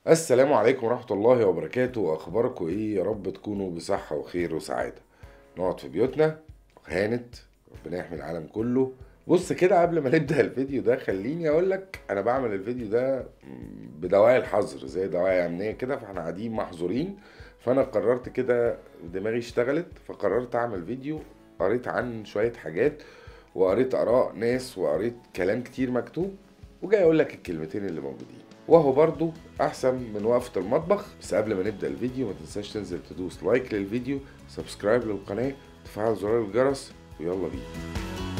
السلام عليكم ورحمة الله وبركاته أخباركم إيه يا رب تكونوا بصحة وخير وسعادة نقعد في بيوتنا هانت ربنا يحمي العالم كله بص كده قبل ما نبدأ الفيديو ده خليني أقول لك أنا بعمل الفيديو ده بدواعي الحظر زي دواعي أمنية كده فإحنا قاعدين محظورين فأنا قررت كده دماغي اشتغلت فقررت أعمل فيديو قريت عن شوية حاجات وقريت آراء ناس وقريت كلام كتير مكتوب وجاي أقول لك الكلمتين اللي موجودين وهو برضو احسن من وقفة المطبخ بس قبل ما نبدأ الفيديو ما تنساش تنزل تدوس لايك للفيديو سبسكرايب للقناة تفعل زرار الجرس ويلا بينا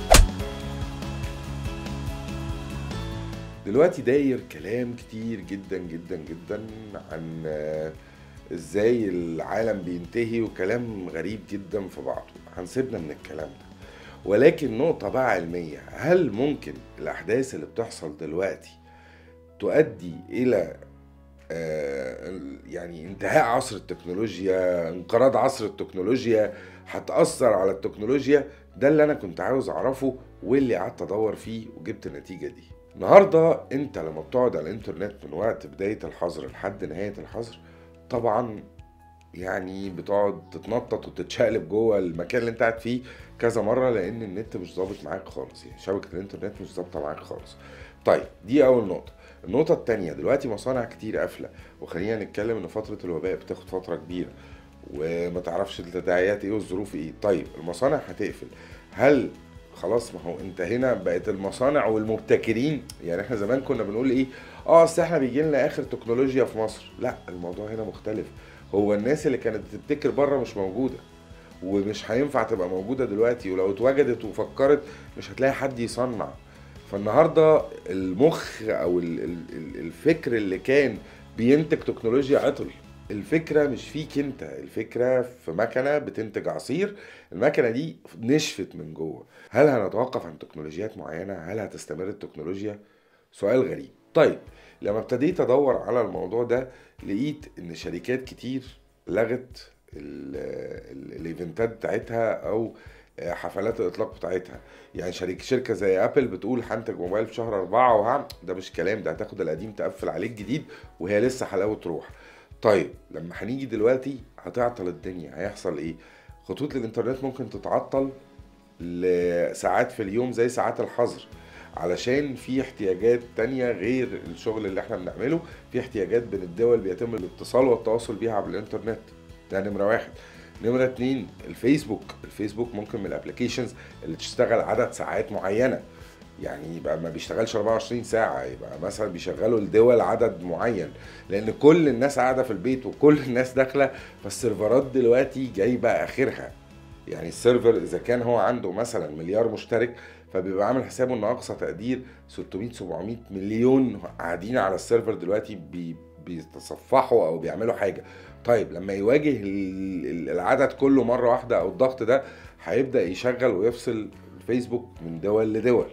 دلوقتي داير كلام كتير جدا جدا جدا عن آه، ازاي العالم بينتهي وكلام غريب جدا في بعضه هنسيبنا من الكلام ده ولكن نقطة بقى علمية هل ممكن الأحداث اللي بتحصل دلوقتي تؤدي الى آه، يعني انتهاء عصر التكنولوجيا انقراض عصر التكنولوجيا هتأثر على التكنولوجيا ده اللي انا كنت عاوز اعرفه واللي قعدت ادور فيه وجبت النتيجة دي النهاردة انت لما بتقعد على الانترنت من وقت بداية الحظر لحد نهاية الحظر طبعا يعني بتقعد تتنطط وتتشقلب جوه المكان اللي انت قاعد فيه كذا مره لان النت مش ظابط معاك خالص يعني شبكه الانترنت مش ظابطه معاك خالص طيب دي اول نقطه النقطه التانية دلوقتي مصانع كتير قافله وخلينا نتكلم ان فتره الوباء بتاخد فتره كبيره وما تعرفش التداعيات ايه والظروف ايه طيب المصانع هتقفل هل خلاص ما هو انت هنا بقت المصانع والمبتكرين يعني احنا زمان كنا بنقول ايه اه اصل احنا بيجي لنا اخر تكنولوجيا في مصر لا الموضوع هنا مختلف هو الناس اللي كانت بتبتكر بره مش موجوده ومش هينفع تبقى موجوده دلوقتي ولو اتوجدت وفكرت مش هتلاقي حد يصنع فالنهارده المخ او ال- ال- ال- الفكر اللي كان بينتج تكنولوجيا عطل الفكرة مش فيك انت الفكرة في مكنة بتنتج عصير المكنة دي نشفت من جوه هل هنتوقف عن تكنولوجيات معينة هل هتستمر التكنولوجيا سؤال غريب طيب لما ابتديت ادور على الموضوع ده لقيت ان شركات كتير لغت ال- ال- الايفنتات بتاعتها او حفلات الاطلاق بتاعتها يعني شركه شركه زي ابل بتقول هنتج موبايل في شهر أربعة وهعمل ده مش كلام ده هتاخد القديم تقفل عليه الجديد وهي لسه حلاوه روح طيب لما هنيجي دلوقتي هتعطل الدنيا هيحصل ايه خطوط الانترنت ممكن تتعطل لساعات في اليوم زي ساعات الحظر علشان في احتياجات تانية غير الشغل اللي احنا بنعمله في احتياجات بين الدول بيتم الاتصال والتواصل بيها عبر الانترنت ده نمرة واحد نمرة اتنين الفيسبوك الفيسبوك ممكن من الابلكيشنز اللي تشتغل عدد ساعات معينة يعني يبقى ما بيشتغلش 24 ساعة يبقى مثلا بيشغلوا الدول عدد معين لأن كل الناس قاعدة في البيت وكل الناس داخلة فالسيرفرات دلوقتي جايبة آخرها يعني السيرفر إذا كان هو عنده مثلا مليار مشترك فبيبقى عامل حسابه إن أقصى تقدير 600 700 مليون قاعدين على السيرفر دلوقتي بي بيتصفحوا أو بيعملوا حاجة طيب لما يواجه ال- ال- العدد كله مرة واحدة أو الضغط ده هيبدأ يشغل ويفصل الفيسبوك من دول لدول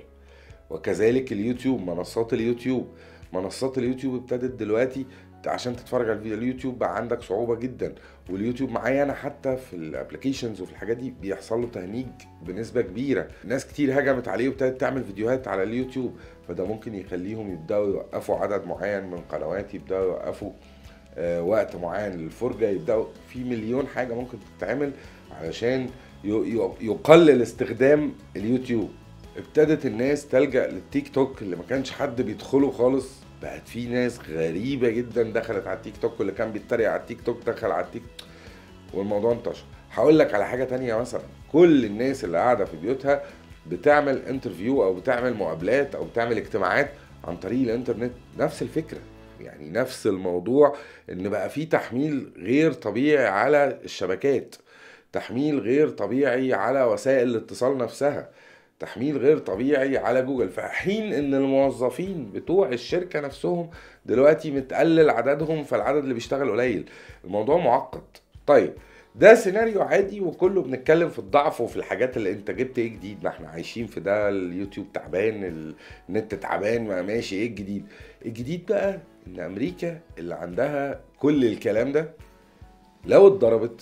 وكذلك اليوتيوب منصات اليوتيوب منصات اليوتيوب ابتدت دلوقتي عشان تتفرج على الفيديو اليوتيوب بقى عندك صعوبة جدا واليوتيوب معايا انا حتى في الابلكيشنز وفي الحاجات دي بيحصل له تهنيج بنسبة كبيرة ناس كتير هجمت عليه وابتدت تعمل فيديوهات على اليوتيوب فده ممكن يخليهم يبدأوا يوقفوا عدد معين من قنوات يبدأوا يوقفوا آه، وقت معين للفرجة يبدأوا في مليون حاجة ممكن تتعمل علشان ي- ي- يقلل استخدام اليوتيوب ابتدت الناس تلجأ للتيك توك اللي ما كانش حد بيدخله خالص بقت في ناس غريبة جدا دخلت على التيك توك واللي كان بيتريق على التيك توك دخل على التيك والموضوع انتشر هقول لك على حاجة تانية مثلا كل الناس اللي قاعدة في بيوتها بتعمل انترفيو او بتعمل مقابلات او بتعمل اجتماعات عن طريق الانترنت نفس الفكرة يعني نفس الموضوع ان بقى في تحميل غير طبيعي على الشبكات تحميل غير طبيعي على وسائل الاتصال نفسها تحميل غير طبيعي على جوجل في حين ان الموظفين بتوع الشركة نفسهم دلوقتي متقلل عددهم فالعدد اللي بيشتغل قليل الموضوع معقد طيب ده سيناريو عادي وكله بنتكلم في الضعف وفي الحاجات اللي انت جبت ايه جديد ما احنا عايشين في ده اليوتيوب تعبان النت تعبان ما ماشي ايه الجديد الجديد بقى ان امريكا اللي عندها كل الكلام ده لو اتضربت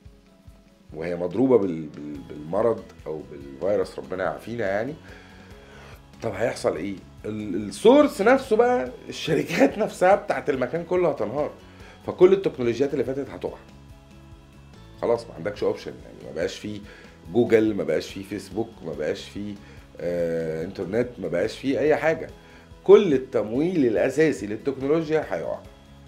وهي مضروبه بال... بال... بالمرض او بالفيروس ربنا يعافينا يعني طب هيحصل ايه ال- السورس نفسه بقى الشركات نفسها بتاعت المكان كله هتنهار فكل التكنولوجيات اللي فاتت هتقع خلاص ما عندكش اوبشن يعني ما بقاش فيه جوجل ما بقاش فيه فيسبوك ما بقاش فيه آه انترنت ما بقاش فيه اي حاجه كل التمويل الاساسي للتكنولوجيا هيقع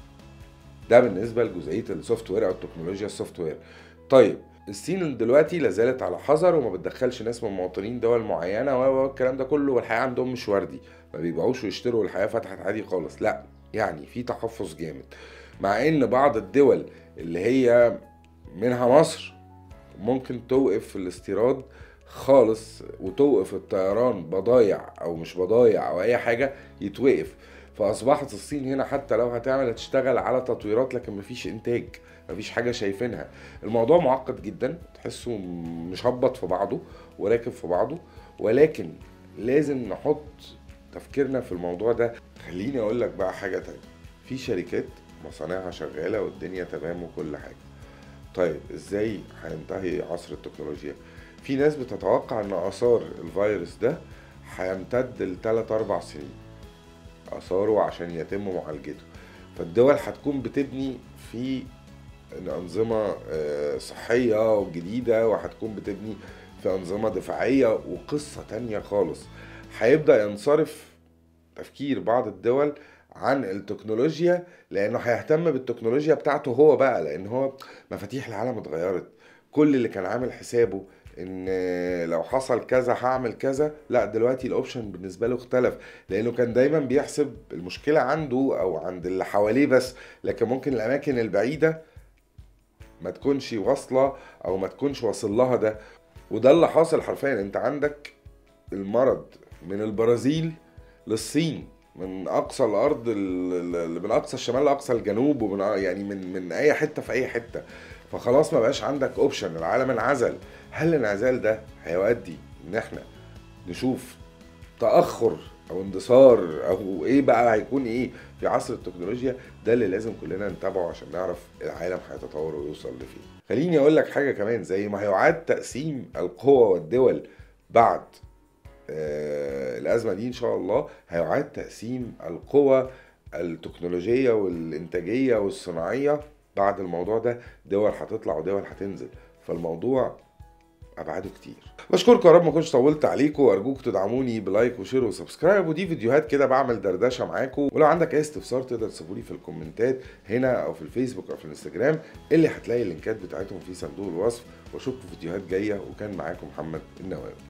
ده بالنسبه لجزئيه السوفت وير او التكنولوجيا السوفت وير طيب الصين دلوقتي لا زالت على حذر وما بتدخلش ناس من مواطنين دول معينه و- و- والكلام ده كله والحياه عندهم مش وردي ما بيبيعوش ويشتروا والحياه فتحت عادي خالص لا يعني في تحفظ جامد مع ان بعض الدول اللي هي منها مصر ممكن توقف الاستيراد خالص وتوقف الطيران بضايع او مش بضايع او اي حاجه يتوقف فاصبحت الصين هنا حتى لو هتعمل هتشتغل على تطويرات لكن مفيش انتاج مفيش حاجه شايفينها الموضوع معقد جدا تحسه مشبط في بعضه وراكب في بعضه ولكن لازم نحط تفكيرنا في الموضوع ده خليني اقول لك بقى حاجه تانية في شركات مصانعها شغاله والدنيا تمام وكل حاجه طيب ازاي هينتهي عصر التكنولوجيا في ناس بتتوقع ان اثار الفيروس ده هيمتد لثلاث اربع سنين اثاره عشان يتم معالجته فالدول هتكون بتبني في أنظمة آه، صحية وجديدة وهتكون بتبني في أنظمة دفاعية وقصة تانية خالص هيبدأ ينصرف تفكير بعض الدول عن التكنولوجيا لأنه هيهتم بالتكنولوجيا بتاعته هو بقى لأن هو مفاتيح العالم اتغيرت كل اللي كان عامل حسابه ان لو حصل كذا هعمل كذا لا دلوقتي الاوبشن بالنسبه له اختلف لانه كان دايما بيحسب المشكله عنده او عند اللي حواليه بس لكن ممكن الاماكن البعيده ما تكونش واصله او ما تكونش واصل لها ده وده اللي حاصل حرفيا انت عندك المرض من البرازيل للصين من اقصى الارض ال- ال- من اقصى الشمال لاقصى الجنوب ومن يعني من من اي حته في اي حته فخلاص ما بقاش عندك اوبشن العالم انعزل هل الانعزال ده هيؤدي ان احنا نشوف تاخر او اندثار او ايه بقى هيكون ايه في عصر التكنولوجيا ده اللي لازم كلنا نتابعه عشان نعرف العالم هيتطور ويوصل لفين خليني اقول لك حاجه كمان زي ما هيعاد تقسيم القوى والدول بعد آه، الازمه دي ان شاء الله هيعاد تقسيم القوى التكنولوجيه والانتاجيه والصناعيه بعد الموضوع ده دول هتطلع ودول هتنزل فالموضوع ابعاده كتير بشكركم يا رب ما كنتش طولت عليكم وارجوك تدعموني بلايك وشير وسبسكرايب ودي فيديوهات كده بعمل دردشه معاكم ولو عندك اي استفسار تقدر تسيبولي في الكومنتات هنا او في الفيسبوك او في الانستجرام اللي هتلاقي اللينكات بتاعتهم في صندوق الوصف واشوفكم في فيديوهات جايه وكان معاكم محمد النواوي